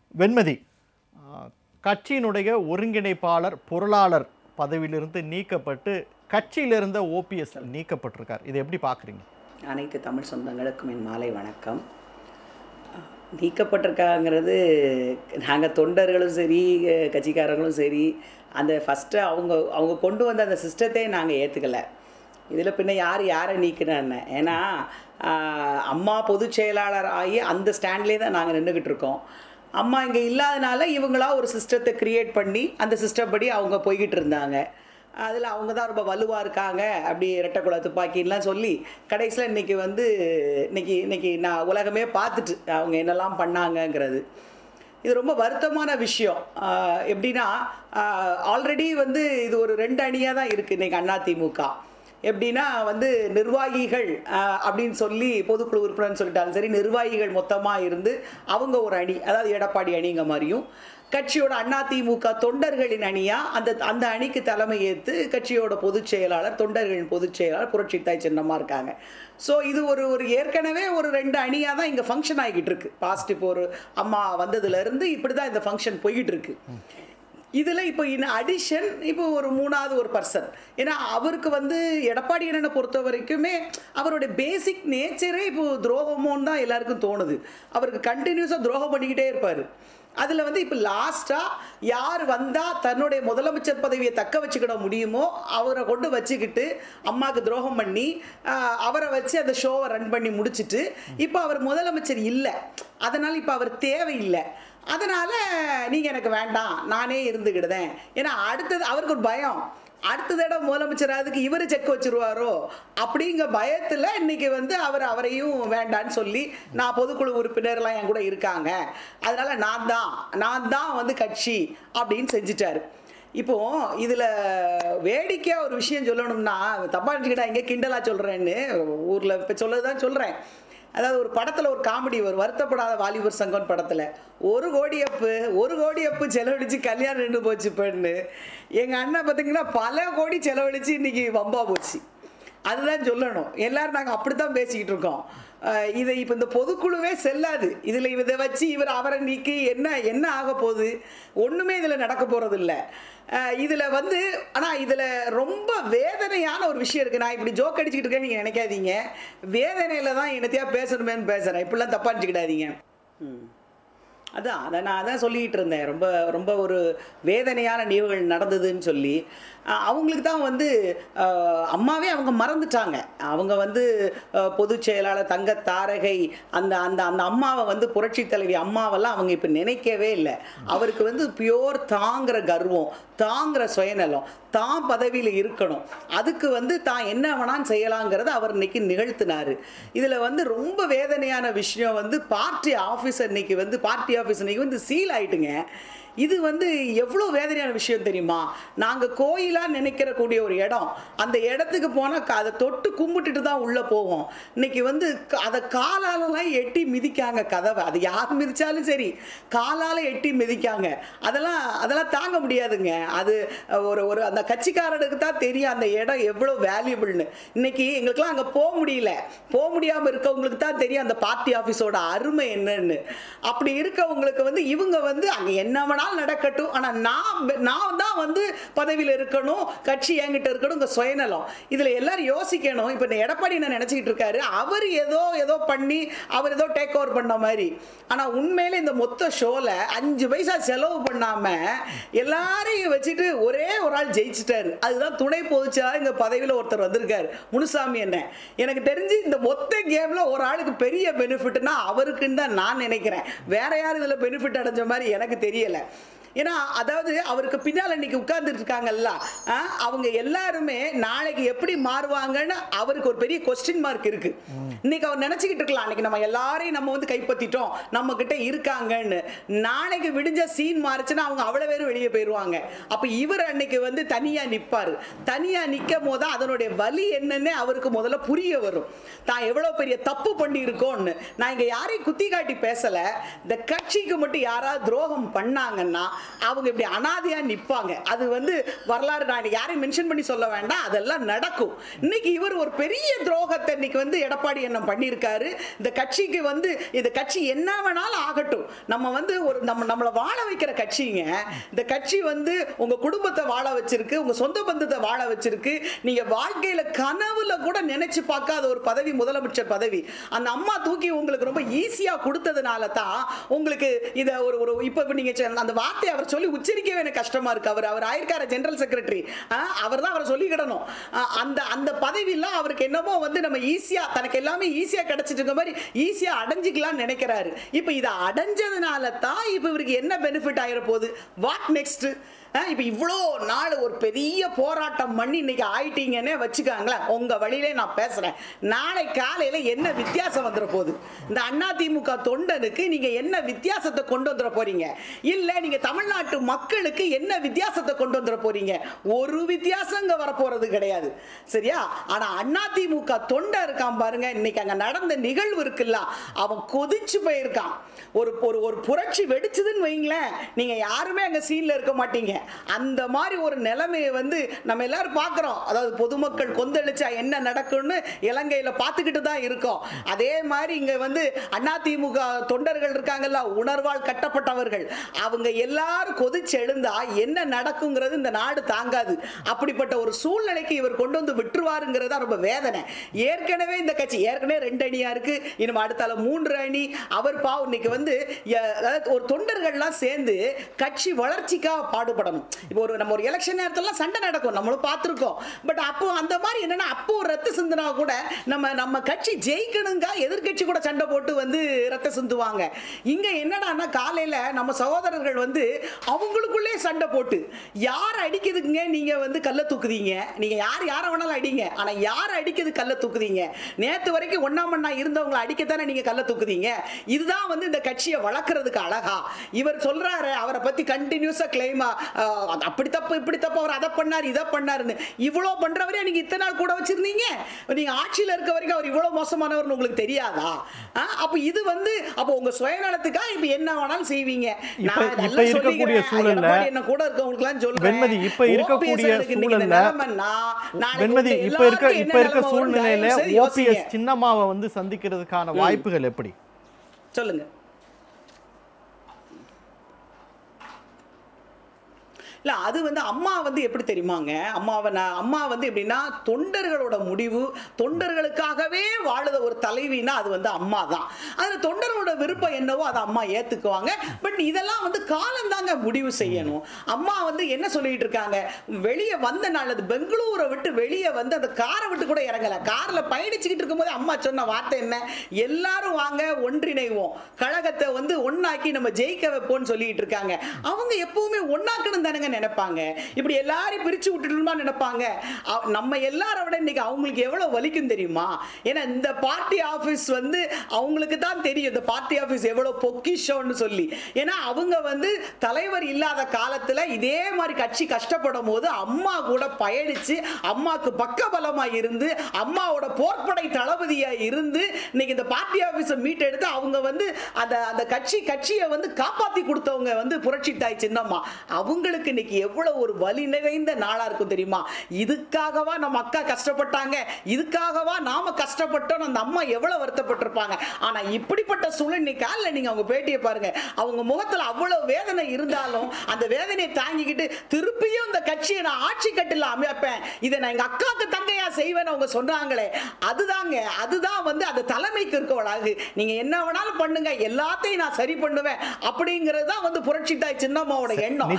வெண்மதி ஆ, கட்சியினுடைய ஒருங்கிணைப்பாளர் பொருளாளர் பதவியிலிருந்து நீக்கப்பட்டு கட்சியில் இருந்த ஓபிஎஸ் நீக்கப்பட்டிருக்கார் இதை எப்படி பார்க்குறீங்க அனைத்து தமிழ் சொந்தங்களுக்கும் என் மாலை வணக்கம் நீக்கப்பட்டிருக்காங்கிறது நாங்கள் தொண்டர்களும் சரி அஹ் கட்சிக்காரங்களும் சரி அந்த ஃபஸ்ட்டு அவங்க அவங்க கொண்டு வந்த அந்த சிஸ்டத்தை நாங்கள் ஏற்றுக்கலை இதில் பின்ன யார் யாரை நீக்கினான்னு ஏன்னா ஆஹ், அம்மா பொதுச் செயலாளர் ஆகி அந்த ஸ்டாண்ட்லேயே தான் நாங்கள் நின்றுக்கிட்டு இருக்கோம் அம்மா இங்கே இல்லாதனால இவங்களா ஒரு சிஸ்டத்தை க்ரியேட் பண்ணி அந்த சிஸ்டம் படி அவங்க போய்கிட்டு இருந்தாங்க அதில் அவங்க தான் ரொம்ப வலுவாக இருக்காங்க அப்படி இரட்டைக்குள துப்பாக்கின்லாம் சொல்லி கடைசியில் இன்னைக்கு வந்து இன்னைக்கு இன்னைக்கு நான் உலகமே பார்த்துட்டு அவங்க என்னெல்லாம் பண்ணாங்கங்கிறது இது ரொம்ப வருத்தமான விஷயம் ஆஹ் எப்படின்னா ஆல்ரெடி வந்து இது ஒரு ரெண்டு அணியாக தான் இருக்குது இன்னைக்கு அதிமுக எப்படின்னா வந்து நிர்வாகிகள் ஆஹ் அப்படின்னு சொல்லி பொதுக்குழு உறுப்பினர்னு சொல்லிட்டாலும் சரி நிர்வாகிகள் மொத்தமாக இருந்து அவங்க ஒரு அணி அதாவது எடப்பாடி அணிங்க மாதிரியும் கட்சியோட அதிமுக தொண்டர்களின் அணியா அந்த அந்த அணிக்கு தலைமை ஏற்று கட்சியோட பொதுச் செயலாளர் தொண்டர்களின் பொதுச் செயலாளர் புரட்சித்தாய் சின்னமா இருக்காங்க ஸோ இது ஒரு ஒரு ஏற்கனவே ஒரு ரெண்டு அணியாக தான் இங்கே ஃபங்க்ஷன் ஆகிட்டு இருக்கு பாஸ்ட் இப்போ ஒரு அம்மா வந்ததுலேருந்து இப்படி தான் இந்த ஃபங்க்ஷன் போய்கிட்டு இருக்கு இதில் இப்போ இன் அடிஷன் இப்போ ஒரு மூணாவது ஒரு பர்சன் ஏன்னா அவருக்கு வந்து எடப்பாடி அண்ணனை பொறுத்த வரைக்குமே அவருடைய பேசிக் நேச்சரே இப்போ துரோகமோன்னு தான் எல்லாருக்கும் தோணுது அவருக்கு கண்டினியூஸாக துரோகம் பண்ணிக்கிட்டே இருப்பார் அதில் வந்து இப்போ லாஸ்ட்டாக யார் வந்தால் தன்னுடைய முதலமைச்சர் பதவியை தக்க வச்சுக்கிட முடியுமோ அவரை கொண்டு வச்சுக்கிட்டு அம்மாவுக்கு துரோகம் பண்ணி ஆஹ், அவரை வச்சு அந்த ஷோவை ரன் பண்ணி முடிச்சிட்டு இப்போ அவர் முதலமைச்சர் இல்லை அதனால் இப்போ அவர் தேவையில்லை அதனால் நீங்கள் எனக்கு வேண்டாம் நானே இருந்துக்கிடுதேன் ஏன்னா அடுத்தது அவருக்கு ஒரு பயம் அடுத்த தடவை முதலமைச்சர் அதுக்கு இவர் செக் வச்சிருவாரோ அப்படிங்கிற பயத்தில் இன்னைக்கு வந்து அவர் அவரையும் வேண்டான்னு சொல்லி நான் பொதுக்குழு உறுப்பினர்லாம் என் கூட இருக்காங்க அதனால நான் தான் நான் தான் வந்து கட்சி அப்படின்னு செஞ்சிட்டாரு இப்போ இதில் வேடிக்கையாக ஒரு விஷயம் சொல்லணும்னா தப்பா நினச்சிக்கிட்டா எங்கே கிண்டலாக சொல்கிறேன்னு ஊரில் இப்போ சொல்லது தான் சொல்கிறேன் அதாவது ஒரு படத்தில் ஒரு காமெடி ஒரு வருத்தப்படாத வாலிபர் சங்கம் படத்தில் ஒரு கோடி அப்பு ஒரு கோடி அப்பு செலவழிச்சு கல்யாணம் நின்று போச்சு பெண்ணு எங்கள் அண்ணன் பார்த்தீங்கன்னா பல கோடி செலவழிச்சு இன்னைக்கு வம்பா போச்சு அதுதான் சொல்லணும் எல்லாரும் நாங்கள் அப்படி தான் பேசிக்கிட்டு இருக்கோம் அஹ் இதை இப்போ இந்த பொதுக்குழுவே செல்லாது இதில் இதை வச்சு இவர் அவரை நீக்கி என்ன என்ன ஆக போகுது ஒன்றுமே இதில் நடக்க போகிறது இல்லை இதில் வந்து ஆனால் இதில் ரொம்ப வேதனையான ஒரு விஷயம் இருக்குது நான் இப்படி ஜோக் அடிச்சுக்கிட்டு இருக்கேன்னு நீங்கள் நினைக்காதீங்க வேதனையில் தான் என்னத்தையா பேசணுமேன்னு பேசுகிறேன் இப்படிலாம் தப்பாக நினச்சிக்கிடாதீங்க ம் அதான் அதை நான் அதான் சொல்லிக்கிட்டு இருந்தேன் ரொம்ப ரொம்ப ஒரு வேதனையான நிகழ்வுகள் நடந்ததுன்னு சொல்லி அஹ் அவங்களுக்கு தான் வந்து அஹ், அம்மாவே அவங்க மறந்துட்டாங்க அவங்க வந்து அஹ், பொதுச் செயலாளர் தங்க தாரகை அந்த அந்த அந்த அம்மாவை வந்து புரட்சி தலைவி அம்மாவெல்லாம் அவங்க இப்போ நினைக்கவே இல்லை அவருக்கு வந்து பியோர் தாங்கிற கர்வம் தாங்கிற சுயநலம் தான் பதவியில் இருக்கணும் அதுக்கு வந்து தான் என்ன வேணாலும் செய்யலாங்கிறத அவர் இன்னைக்கு நிகழ்த்தினாரு இதில் வந்து ரொம்ப வேதனையான விஷயம் வந்து பார்ட்டி ஆஃபீஸர் இன்னைக்கு வந்து பார்ட்டி ஆஃபீஸ் இன்னைக்கு வந்து சீல் ஆயிட்டுங்க இது வந்து எவ்வளோ வேதனையான விஷயம் தெரியுமா நாங்கள் கோயிலாக நினைக்கிற கூடிய ஒரு இடம் அந்த இடத்துக்கு போனால் அதை தொட்டு கும்பிட்டுட்டு தான் உள்ளே போவோம் இன்னைக்கு வந்து க- அதை காலாலலாம் எட்டி மிதிக்காங்க கதவை அது யார் மிதிச்சாலும் சரி காலால் எட்டி மிதிக்காங்க அதெல்லாம் அதெல்லாம் தாங்க முடியாதுங்க அது ஒரு ஒரு அந்த கட்சிக்காரனுக்கு தான் தெரியும் அந்த இடம் எவ்வளோ வேல்யூபிள்னு இன்னைக்கு எங்களுக்குலாம் அங்கே போக முடியல போக முடியாமல் இருக்கவங்களுக்கு தான் தெரியும் அந்த பார்ட்டி ஆஃபீஸோட அருமை என்னன்னு அப்படி இருக்கவங்களுக்கு வந்து இவங்க வந்து அங்கே என்ன வேணாலும் நடக்கட்டும் ஆனால் நான் பெ- நான் தான் வந்து பதவியில் இருக்கணும் கட்சி என்கிட்ட இருக்கணும் இங்கே சுயநலம் இதில் எல்லாரும் யோசிக்கணும் இப்போ இந்த எடப்பாடி என்ன நினச்சிக்கிட்டு இருக்காரு அவர் ஏதோ ஏதோ பண்ணி அவர் ஏதோ டேக் ஓவர் பண்ண மாதிரி ஆனால் உண்மையில இந்த மொத்த ஷோவில் அஞ்சு பைசா செலவு பண்ணாமல் எல்லாரையும் வச்சுட்டு ஒரே ஒரு ஆள் ஜெயிச்சிட்டாரு அதுதான் துணை பொதுச்செயலாளர் இங்கே பதவியில் ஒருத்தர் வந்திருக்காரு முனுசாமி என்ன எனக்கு தெரிஞ்சு இந்த மொத்த கேமில் ஒரு ஆளுக்கு பெரிய பெனிஃபிட்னா அவருக்குன்னு தான் நான் நினைக்கிறேன் வேற யாரும் இதில் பெனிஃபிட் அடைஞ்ச மாதிரி எனக்கு தெரியலை ஏன்னா அதாவது அவருக்கு பின்னால் இன்னைக்கு உட்கார்ந்துட்டு இருக்காங்கல்ல ஆ, அவங்க எல்லாருமே நாளைக்கு எப்படி மாறுவாங்கன்னு அவருக்கு ஒரு பெரிய கொஸ்டின் மார்க் இருக்கு இன்னைக்கு அவர் நினைச்சுக்கிட்டு இருக்கலாம் அன்னைக்கு நம்ம எல்லாரையும் நம்ம வந்து கைப்பற்றிட்டோம் நம்ம கிட்ட இருக்காங்கன்னு நாளைக்கு விடிஞ்ச சீன் மாறுச்சுன்னா அவங்க அவ்வளவு பேரும் வெளியே போயிடுவாங்க அப்ப இவர் அன்னைக்கு வந்து தனியா நிப்பாரு தனியா நிற்கும் போது அதனுடைய வலி என்னன்னு அவருக்கு முதல்ல புரிய வரும் தான் எவ்வளவு பெரிய தப்பு பண்ணி இருக்கோம்னு நான் இங்க யாரையும் குத்தி காட்டி பேசல இந்த கட்சிக்கு மட்டும் யாராவது துரோகம் பண்ணாங்கன்னா அவங்க இப்படி அனாதையா நிப்பாங்க அது வந்து வரலாறு நான் யாரையும் மென்ஷன் பண்ணி சொல்ல வேண்டாம் அதெல்லாம் நடக்கும் இன்னைக்கு இவர் ஒரு பெரிய துரோகத்தை இன்னைக்கு வந்து எடப்பாடி என்ன பண்ணியிருக்காரு இந்த கட்சிக்கு வந்து இந்த கட்சி என்ன வேணாலும் ஆகட்டும் நம்ம வந்து ஒரு நம்ம நம்மளை வாழ வைக்கிற கட்சிங்க இந்த கட்சி வந்து உங்க குடும்பத்தை வாழ வச்சிருக்கு உங்க சொந்த பந்தத்தை வாழ வச்சிருக்கு நீங்க வாழ்க்கையில கனவுல கூட நினைச்சு பார்க்காத ஒரு பதவி முதலமைச்சர் பதவி அந்த அம்மா தூக்கி உங்களுக்கு ரொம்ப ஈஸியா கொடுத்ததுனால தான் உங்களுக்கு இத ஒரு ஒரு இப்ப இப்ப நீங்க சொன்ன அந்த வார்த்தையை அவர் சொல்லி உச்சரிக்கவே எனக்கு கஷ்டமா இருக்கு அவர் அவர் ஆயிருக்காரு ஜெனரல் செக்ரட்டரி அவர் தான் அவரை சொல்லிக்கிடணும் அஹ் அந்த அந்த பதவியெல்லாம் அவருக்கு என்னமோ வந்து நம்ம ஈஸியா தனக்கு எல்லாமே ஈஸியா கிடைச்சிட்டு இருக்க மாதிரி ஈஸியா அடைஞ்சிக்கலாம்னு நினைக்கிறாரு இப்ப இதை அடைஞ்சதுனால தான் இப்ப இவருக்கு என்ன பெனிஃபிட் ஆயிர போகுது வாட் நெக்ஸ்ட் இப்போ இவ்வளோ நாள் ஒரு பெரிய போராட்டம் பண்ணி இன்னைக்கு ஆயிட்டீங்கன்னே வச்சுக்காங்களேன் உங்க வழியிலே நான் பேசுறேன் நாளை காலையில என்ன வித்தியாசம் வந்துட போகுது இந்த அதிமுக தொண்டனுக்கு நீங்க என்ன வித்தியாசத்தை கொண்டு வந்துட போறீங்க இல்ல நீங்க தமிழ்நாட்டு மக்களுக்கு என்ன வித்தியாசத்தை கொண்டு வந்துட போறீங்க ஒரு வித்தியாசம் இங்க வரப்போறது கிடையாது சரியா ஆனா அதிமுக தொண்டை இருக்கான் பாருங்க இன்னைக்கு அங்க நடந்த நிகழ்வு இருக்குல்ல அவன் கொதிச்சு போயிருக்கான் ஒரு ஒரு ஒரு புரட்சி வெடிச்சதுன்னு வைங்களேன் நீங்க யாருமே அங்க சீன்ல இருக்க மாட்டீங்க அந்த மாதிரி ஒரு நிலைமையை வந்து நம்ம எல்லாரும் பார்க்குறோம் அதாவது பொதுமக்கள் கொந்தளிச்சா என்ன நடக்கும்னு இலங்கையில் பார்த்துக்கிட்டு தான் இருக்கோம் அதே மாதிரி இங்கே வந்து அதிமுக தொண்டர்கள் இருக்காங்கல்ல உணர்வால் கட்டப்பட்டவர்கள் அவங்க எல்லாரும் கொதிச்சு எழுந்தா என்ன நடக்குங்கிறது இந்த நாடு தாங்காது அப்படிப்பட்ட ஒரு சூழ்நிலைக்கு இவர் கொண்டு வந்து விட்டுருவாருங்கிறது தான் ரொம்ப வேதனை ஏற்கனவே இந்த கட்சி ஏற்கனவே ரெண்டு அணியா இருக்கு இனிமே அடுத்தால மூன்று அணி அவர் பாவம் இன்னைக்கு வந்து எ- அதாவது ஒரு தொண்டர்கள்லாம் சேர்ந்து கட்சி வளர்ச்சிக்காக பாடுபடணும் இப்போ ஒரு நம்ம ஒரு எலெக்ஷன் நேரத்துலலாம் சண்டை நடக்கும் நம்மளும் பார்த்துருக்கோம் பட் அப்போ அந்த மாதிரி என்னன்னா அப்போ ஒரு ரத்த சிந்தினா கூட நம்ம நம்ம கட்சி ஜெயிக்கணுங்க எதிர்க்கட்சி கூட சண்டை போட்டு வந்து ரத்த சிந்துவாங்க இங்க என்னடான்னா காலையில நம்ம சகோதரர்கள் வந்து அவங்களுக்குள்ளே சண்டை போட்டு யார் அடிக்குதுங்க நீங்க வந்து கல்ல தூக்குதீங்க நீங்க யார் யாரை வேணாலும் அடிங்க ஆனா யார் அடிக்குது கல்ல தூக்குதீங்க நேத்து வரைக்கும் ஒண்ணாம் மண்ணா இருந்தவங்களை அடிக்கத்தானே நீங்க கல்ல தூக்குதீங்க இதுதான் வந்து இந்த கட்சியை வளர்க்கறதுக்கு அழகா இவர் சொல்றாரு அவரை பத்தி கண்டினியூஸா கிளைமா அப்படி தப்பு இப்படி தப்பு அவர் அதை பண்ணாரு இதை பண்ணாருன்னு இவ்வளோ பண்றவரே நீங்க இத்தனை நாள் கூட வச்சிருந்தீங்க நீங்க ஆட்சியில இருக்க வரைக்கும் அவர் இவ்வளவு மோசமானவர்னு உங்களுக்கு தெரியாதா ஆ, அப்ப இது வந்து அப்போ உங்க சுயநலத்துக்கா இப்ப என்ன வேணாலும் செய்வீங்க இப்ப- நான் இப்ப நல்லா இருக்கக்கூடிய சொல்லிக்கிறேன். சூழல்ல- எடப்பாடி என்ன கூட இருக்கவங்களுக்குலாம் சொல்றேன் வெண்மதி, இப்ப இருக்கக்கூடிய OPS களுக்கு இன்னைக்கு இந்த சூழல்ல- நிலைமைன்னா, நாளைக்கு வெண்மதி உங்க இப்ப இருக்க எல்லாருக்கும் இப்ப என்ன இருக்க நிலைமை வரும்னு சூழ்நிலையில தயவு செய்து யோசிங்க. ஓபிஎஸ் சின்னம்மாவை வந்து சந்திக்கிறதுக்கான வாய்ப்புகள் எப்படி சொல்லுங்க இல்ல அது வந்து அம்மா வந்து எப்படி தெரியுமாங்க அம்மாவை நான் அம்மா வந்து எப்படின்னா தொண்டர்களோட முடிவு தொண்டர்களுக்காகவே வாழுத ஒரு தலைவினா அது வந்து அம்மா தான் அதுல தொண்டர்களோட விருப்பம் என்னவோ அதை அம்மா ஏத்துக்குவாங்க பட் இதெல்லாம் வந்து காலம் தாங்க முடிவு செய்யணும் அம்மா வந்து என்ன சொல்லிட்டு இருக்காங்க வெளியே வந்த நாள் அது பெங்களூரை விட்டு வெளியே வந்து அந்த காரை விட்டு கூட இறங்கல கார்ல பயணிச்சுக்கிட்டு இருக்கும்போது அம்மா சொன்ன வார்த்தை என்ன எல்லாரும் வாங்க ஒன்றிணைவோம் கழகத்தை வந்து ஒண்ணாக்கி நம்ம ஜெயிக்க வைப்போம்னு சொல்லிட்டு இருக்காங்க அவங்க எப்பவுமே ஒண்ணாக்கணும் தானங்க நினைப்பாங்க இப்படி எல்லாரையும் பிரிச்சு விட்டுட்டுமா நினைப்பாங்க அவ- நம்ம எல்லாரை விட இன்னைக்கு அவங்களுக்கு எவ்வளவு வலிக்கும் தெரியுமா ஏன்னா இந்த பார்ட்டி ஆபீஸ் வந்து அவங்களுக்கு தான் தெரியும் இந்த பார்ட்டி ஆபீஸ் எவ்வளவு பொக்கிஷம்னு சொல்லி ஏன்னா அவங்க வந்து தலைவர் இல்லாத காலத்துல இதே மாதிரி கட்சி கஷ்டப்படும் போது அம்மா கூட பயணிச்சு அம்மாக்கு பக்கபலமா இருந்து அம்மாவோட போர்ப்படை தளபதியா இருந்து இன்னைக்கு இந்த பார்ட்டி ஆபீஸை மீட்டெடுத்து அவங்க வந்து அந்த அந்த கட்சி கட்சியை வந்து காப்பாத்தி கொடுத்தவங்க வந்து புரட்சி தாய் சின்னம்மா அவங்களுக்கு இன்னைக்கு எவ்வளவு ஒரு வலி நிறைந்த நாளா இருக்கும் தெரியுமா இதுக்காகவா நம்ம அக்கா கஷ்டப்பட்டாங்க இதுக்காகவா நாம கஷ்டப்பட்டோம் அந்த அம்மா எவ்வளவு வருத்தப்பட்டிருப்பாங்க ஆனா இப்படிப்பட்ட சூழ்நிலைக்கா இல்ல நீங்க அவங்க பேட்டியை பாருங்க அவங்க முகத்துல அவ்வளவு வேதனை இருந்தாலும் அந்த வேதனையை தாங்கிக்கிட்டு திருப்பியும் இந்த கட்சியை நான் ஆட்சி கட்டில அமைப்பேன் இதை நான் எங்க அக்காவுக்கு தங்கையா செய்வேன்னு அவங்க சொன்னாங்களே அதுதாங்க அதுதான் வந்து அது தலைமைக்கு இருக்கவளாகு நீங்க என்ன வேணாலும் பண்ணுங்க எல்லாத்தையும் நான் சரி பண்ணுவேன் அப்படிங்கிறது தான் வந்து புரட்சி தாய் சின்னம்மாவோட எண்ணம்